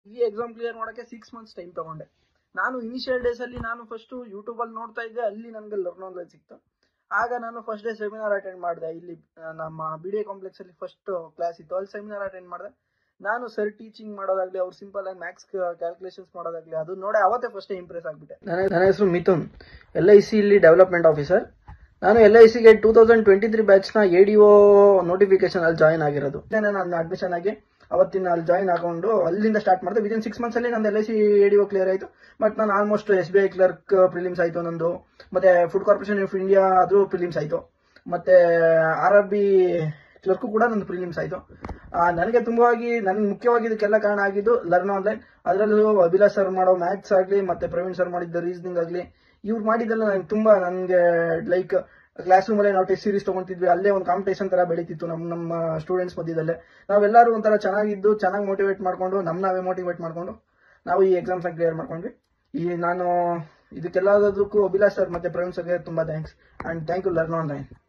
ಈ exam clear ಮಾಡೋಕ್ಕೆ six months time ತಗೊಂಡೆ ನಾನು ಇನಿಷಿಯಲ್ ಡೇಸ್ ಅಲ್ಲಿ ನಾನು ಫಸ್ಟ್ ಯೂಟ್ಯೂಬ್ ಅಲ್ಲಿ ನೋಡ್ತಾ ಇದ್ದೆ ಅಲ್ಲಿ ನನಗೆ ಲರ್ನ್ ಆನ್ಲೈನ್ ಸಿಕ್ತು ಆಗ ನಾನು ಫಸ್ಟ್ ಡೇ ಸೆಮಿನಾರ್ ಅಟೆಂಡ್ ಮಾಡಿದೆ ಇಲ್ಲಿ ಆ, ನಮ್ಮ ಬಿ ಡಿ ಎ ಕಾಂಪ್ಲೆಕ್ಸ್ ಅಲ್ಲಿ ಫಸ್ಟ್ ಕ್ಲಾಸ್ ಇತ್ತು ಅಲ್ಲಿ ಸೆಮಿನಾರ್ ಅಟೆಂಡ್ ಮಾಡಿದೆ ನಾನು ಸರ್ ಟೀಚಿಂಗ್ ಮಾಡೋದಾಗ್ಲಿ ಅವ್ರು ಸಿಂಪಲ್ ಆಗಿ ಮ್ಯಾಕ್ಸ್ ಕ್ಯಾಲ್ಕುಲೇಷನ್ಸ್ ಮಾಡೋದಾಗ್ಲಿ ಅದು ನೋಡಿ ಅವತ್ತೇ ಫಸ್ಟ್ ಇಂಪ್ರೆಸ್ ಆಗ್ಬಿಟ್ಟೆ ನನ್ನ ನನ್ನ ಹೆಸರು ಮಿಥುನ್ ಎಲ್ ಐ ಸಿ ಇಲ್ಲಿ ಡೆವಲಪ್ಮೆಂಟ್ ಆಫೀಸರ್ ನಾನು ಎಲ್ ಐ ಸಿಗೆ ಟೂ ತೌಸಂಡ್ ಟ್ವೆಂಟಿ ತ್ರೀ ಬ್ಯಾಚ್ನ ಎ ಡಿ ಒ ನೋಟಿಫಿಕೇಶನ್ ಅಲ್ಲಿ ಜಾಯ್ನ್ ಆಗಿರೋದು ನಾನು ಅಡ್ಮಿಷನ್ ಆಗಿ ಅವತ್ತಿನ ಅಲ್ಲಿ ಜಾಯ್ನ್ ಆಗೊಂಡು ಅಲ್ಲಿಂದ ಸ್ಟಾರ್ಟ್ ಮಾಡಿದೆ ವಿದಿನ್ ಸಿಕ್ಸ್ ಮಂತ್ಸ್ ಅಲ್ಲಿ ನಂದು L I C A D O clear ಆಯಿತು ಬಟ್ ನಾನು almost S B I clerk prelims ಆಯಿತು ನಂದು ಮತ್ತೆ ಫುಡ್ ಕಾರ್ಪೊರೇಷನ್ ಆಫ್ ಇಂಡಿಯಾ ಅದು ಪ್ರಿಲಿಮ್ಸ್ ಆಯಿತು ಮತ್ತೆ ಆರ್ ಆರ್ ಬಿ ಕ್ಲರ್ಕು ಕೂಡ ನಂದು ಪ್ರಿಲಿಮ್ಸ್ ಆಯಿತು ನನಗೆ ತುಂಬವಾಗಿ ನನಗೆ ಮುಖ್ಯವಾಗಿ ಇದಕ್ಕೆಲ್ಲ ಕಾರಣ ಆಗಿದ್ದು ಲರ್ನ್ ಆನ್ಲೈನ್ ಅದರಲ್ಲೂ ಅಭಿಲಾಷ್ ಸರ್ ಮಾಡೋ ಮ್ಯಾಥ್ಸ್ ಆಗಲಿ ಮತ್ತೆ ಪ್ರವೀಣ್ ಸರ್ ಮಾಡಿದ್ದ ರೀಸನಿಂಗ್ ಆಗಲಿ ಇವ್ರು ಮಾಡಿದ್ದೆಲ್ಲ ನನಗೆ ತುಂಬಾ ನನಗೆ ಲೈಕ್ ಕ್ಲಾಸ್ ರೂಮಲ್ಲೇ ನಾವು ಟೆಸ್ಟ್ ಸೀರೀಸ್ ತಗೊಂತಿದ್ವಿ ಅಲ್ಲೇ ಒಂದು ಕಾಂಪಿಟೇಷನ್ ತರ ಬೆಳೀತಿತ್ತು ನಮ್ಮ ನಮ್ಮ ಸ್ಟೂಡೆಂಟ್ಸ್ ಮಧ್ಯದಲ್ಲೇ ನಾವೆಲ್ಲರೂ ಒಂಥರ ಚೆನ್ನಾಗಿದ್ದು ಚೆನ್ನಾಗಿ ಮೋಟಿವೇಟ್ ಮಾಡ್ಕೊಂಡು ನಮ್ಮ ನಾವೇ ಮೋಟಿವೇಟ್ ಮಾಡ್ಕೊಂಡು ನಾವು ಈ ಎಕ್ಸಾಮ್ಸ್ ಕ್ಲಿಯರ್ ಮಾಡ್ಕೊಂಡ್ವಿ ಈ ನಾನು ಇದಕ್ಕೆಲ್ಲದಕ್ಕೂ ಅಭಿಲಾಷ್ ಸರ್ ಮತ್ತೆ ಪ್ರವೀಣ್ ಸರ್ಗೆ ತುಂಬಾ thanks and thank you learn online